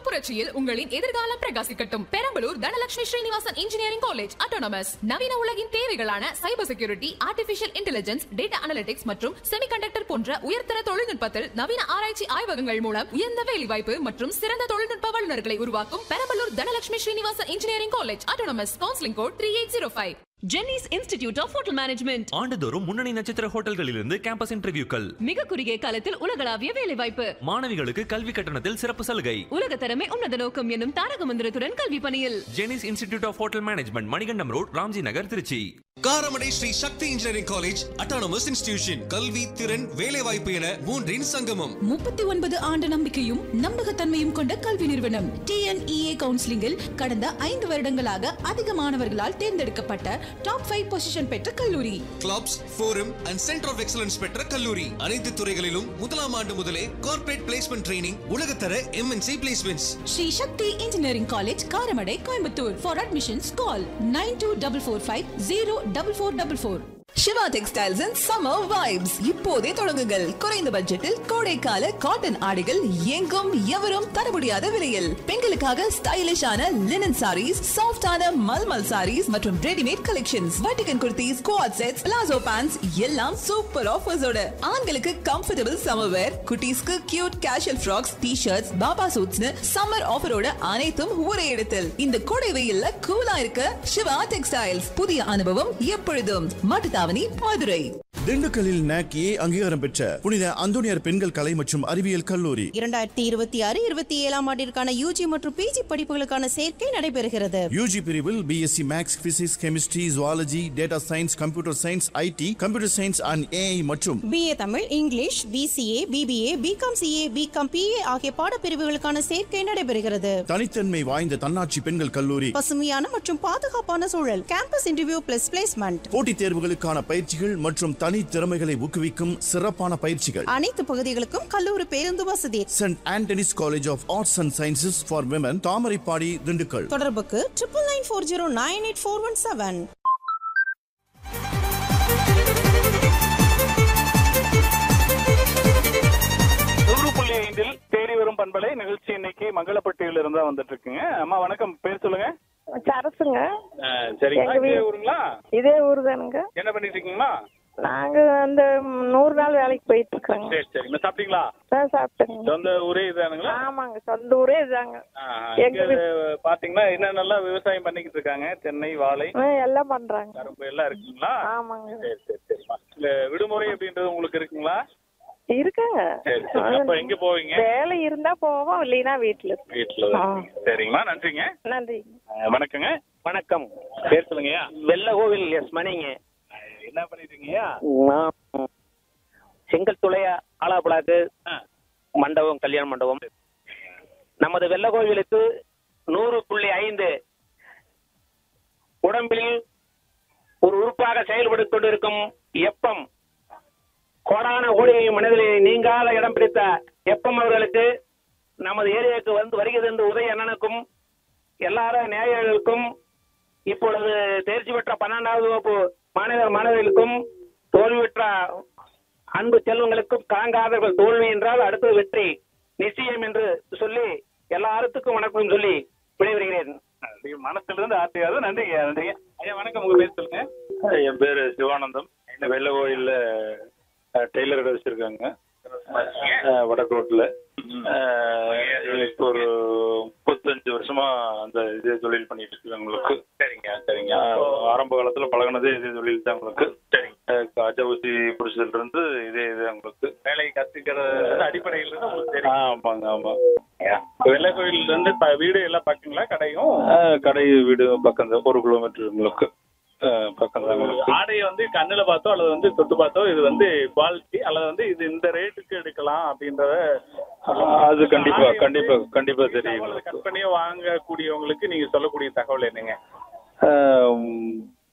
புரட்சியில் உங்களின் எதிர்காலம் பிரகாசிக்கட்டும் Perambalur Dhanalakshmi Srinivasan engineering college autonomous நவீன உலகின் தேவைகளான cyber security artificial intelligence data analytics மற்றும் செமிகண்டக்டர் போன்ற உயர்தர தொழில்நுட்பத்தில் நவீன ஆராய்ச்சி ஆய்வகங்கள் மூலம் உயர்ந்த வேலைவாய்ப்பு மற்றும் சிறந்த தொழில்நுட்ப வல்லுநர்களை உருவாக்கும் Perambalur Dhanalakshmi Srinivasan engineering college autonomous counselling code three eight zero five Jenneys institute of hotel management ஆண்டுதோறும் முன்னணி நட்சத்திர ஹோட்டல்களிலிருந்து கேம்பஸ் இன்டர்வியூக்கள் மிக குறுகிய காலத்தில் உலகளாவிய வேலைவாய்ப்பு மாணவிகளுக்கு கல்வி கட்டணத்தில் சிறப்பு சலுகை உலக தரமே உன்னத நோக்கம் என்னும் தாரக மந்திரத்துடன் கல்வி பணியில் Jenneys institute of hotel management Manikandam road Ramji Nagar Trichy Karamadai Sri Sakthi engineering college autonomous institution கல்வி திறன் வேலைவாய்ப்பு என மூன்றின் சங்கமம் முப்பத்தி ஒன்பது ஆண்டு நம்பிக்கையும் நம்பகத்தன்மையும் கொண்ட கல்வி நிறுவனம் டிஎன்இஏ கவுன்சிலிங்கில் கடந்த ஐந்து வருடங்களாக அதிக மாணவர்களால் தேர்ந்தெடுக்கப்பட்ட டாப் ஃபைவ் பொசிஷன் பெற்ற கல்லூரி clubs forum and centre of excellence பெற்ற கல்லூரி அனைத்து துறைகளிலும் முதலாம் ஆண்டு முதலே கார்ப்பரேட் பிளேஸ்மெண்ட் ட்ரைனிங் உலகத்தர MNC placements Sri Sakthi engineering college Karamadai Coimbatore for admissions call nine two double four five zero double four double four Siva textiles and summer vibes இப்போதே தொடங்குங்கள் குறைந்த பட்ஜெட்டில் கோடைக்கால காட்டன் ஆடைகள் எங்கும் எவரும் தர முடியாத விலையில் பெண்களுக்காக ஸ்டைலிஷான லினன் சாரீஸ் சாஃப்டான மல்மல் சாரீஸ் மற்றும் ரெடிமேட் கலெக்ஷன்ஸ் வட்டிகன் kurtis coord sets palazzo pants எல்லாம் சூப்பர் ஆஃபர்ஸோட ஆண்களுக்கு கம்ஃபர்டபுள் சம்மர் வேர் குட்டீஸ்க்கு cute casual frocks T shirts பாபா சூட்ஸ்னு சம்மர் ஆஃபரோட அனைத்தும் ஒரே இடத்தில் இந்த கோடை வெயில்ல கூலா இருக்க சிவா டெக்ஸ்டைல்ஸ் புதிய அனுபவம் எப்பொழுதும் மாட்டுத்தாவணி மதுரை திண்டுக்கல்லில் நாக்கி அங்கீகாரம் பெற்ற புனித அந்தோனியார் பெண்கள் கலை மற்றும் அறிவியல் கல்லூரி இரண்டாயிரத்தி இருபத்தி ஆறு இருபத்தி ஏழாம் ஆண்டிற்கான யூஜி மற்றும் பிஜி படிப்புகளுக்கான சேர்க்கை நடைபெறுகிறது யூஜி பிரிவில் BSc maths physics chemistry zoology data science computer science IT computer science and AI மற்றும் BA Tamil English BCA BBA BCom CA BCom BA ஆகிய பாடப்பிரிவுகளுக்கான சேர்க்கை நடைபெறுகிறது தனித்தன்மை வாய்ந்த தன்னாட்சி பெண்கள் கல்லூரி பசுமையான மற்றும் பாதுகாப்பான சூழல் கேம்பஸ் இன்டர்வியூ பிளஸ் பிளேஸ்மெண்ட் போட்டித் தேர்வுகளுக்கான பயிற்சிகள் மற்றும் தனி திறமைகளை ஊக்குவிக்கும் சிறப்பான பயிற்சிகள் அனைத்து பகுதிகளுக்கும் கல்லூரி பேருந்து வசதி Saint Antony's college of arts and sciences for women Thamaraipadi Dindigul தொடர்புக்கு triple nine four zero nine eight four one seven நூறு புள்ளி ஐந்தில் தேடி வரும் பண்பலை நிகழ்ச்சி இன்னைக்கு மங்களப்பட்டியில இருந்தா வந்துட்டு இருக்குங்க அம்மா வணக்கம் பேர் சொல்லுங்க சரசுங்க சரிங்களா எங்க இதே வீ- ஊருங்களா இதே ஊர் தானுங்க என்ன பண்ணிட்டு இருக்கீங்களா நாங்க அந்த நூறு நாள் வேலைக்கு போயிட்டு இருக்கோங்க சரி சரிங்க சாப்பிட்டீங்களா தான் சாப்பிட்டேங்க சொந்த ஊரே இதுதானுங்களா ஆமாங்க சொந்த ஊரே இதுதாங்க ஆஹா. எங்க இங்க பாத்தீங்கன்னா என்னென்னலாம் விவசாயம் பண்ணிக்கிட்டு இருக்காங்க தென்னை வாழை ஆ, எல்லாம் பண்றாங்க கரும்பு எல்லாம் இருக்குங்களா ஆமாங்க சரி சரி சரிம்மா இந்த விடுமுறை அப்படின்றது உங்களுக்கு இருக்குங்களா இருக்காங்க சரி சரி அப்ப எங்க போவீங்க வேலை இருந்தா போவோம் இல்லைன்னா வீட்டுல இருப்போம். வீட்டுல தான் இருக்கீங்க. சரிங்கம்மா நன்றிங்க நன்றி அஹ் வணக்கங்க வணக்கம் பேர் சொல்லுங்கய்யா வெள்ள கோவில் எஸ் மணிங்க என்ன பண்ணிட்டு இருக்கீங்கய்யா நான் செங்கல் துளைய ஆலாப்படாக்கு மண்டபம் கல்யாண மண்டபம் நமது வெள்ள கோவிலுக்கு நூறு புள்ளி ஐந்து உடம்பில் ஒரு உறுப்பாக செயல்பட்டுக் கொண்டிருக்கும் எப்பம் கோடான கோடியை மனதிலே நீங்காத இடம் பிடித்த எப்பம் அவர்களுக்கு நமது ஏரியாவுக்கு வந்து வருகிறது என்று உதய அண்ணனுக்கும் எல்லார நேயர்களுக்கும் இப்பொழுது தேர்ச்சி பெற்ற பன்னெண்டாவது வகுப்பு மாணவ மாணவர்களுக்கும் தோல்வி பெற்ற அன்பு செல்வங்களுக்கும் காங்காதவர்கள் தோல்வி என்றால் அடுத்தது வெற்றி நிச்சயம் என்று சொல்லி எல்லாருக்கும் வணக்கம் சொல்லி விடைபெறுகிறேன் நன்றி. மனசுல இருந்து ஆசையாது நன்றிங்க நன்றிங்க ஐயா வணக்கம் உங்க பேர் சொல்லுங்க என் பேரு சிவானந்தம் வெள்ள கோயில்ல டெய்லர் கடை வச்சிருக்காங்க அஹ், வடக்கோட்டில் அஹ், இப்போ ஒரு முப்பத்தஞ்சு வருஷமா அந்த இதே தொழில் பண்ணிட்டு இருக்கு உங்களுக்கு சரிங்க சரிங்க அஹ், ஆரம்ப காலத்துல பழகுனதே இதே தொழில் தான் உங்களுக்கு சரிங்க காஜா ஊசி பிடிச்சதுல இருந்து இதே இது உங்களுக்கு வேலை கத்துக்கிறது அடிப்படையில் இருந்து உங்களுக்கு தெரியும் ஆமாங்க ஆமா வெள்ளை கோயில்ல இருந்து ப- வீடு எல்லாம் பக்கங்களா கடையும் அஹ், கடை வீடு பக்கம் தான் ஒரு கிலோமீட்டர் உங்களுக்கு அஹ், பக்கம் தான் உங்களுக்கு ஆடையை வந்து கண்ணுல பார்த்தோ அல்லது வந்து தொட்டு பார்த்தோ இது வந்து குவாலிட்டி அல்லது வந்து இது இந்த ரேட்டுக்கு எடுக்கலாம் அப்படின்றத அது கண்டிப்பா கண்டிப்பா கண்டிப்பா தெரியும் கற்பனையா வாங்கக்கூடியவங்களுக்கு நீங்க சொல்லக்கூடிய தகவல் என்னங்க ஆஹ்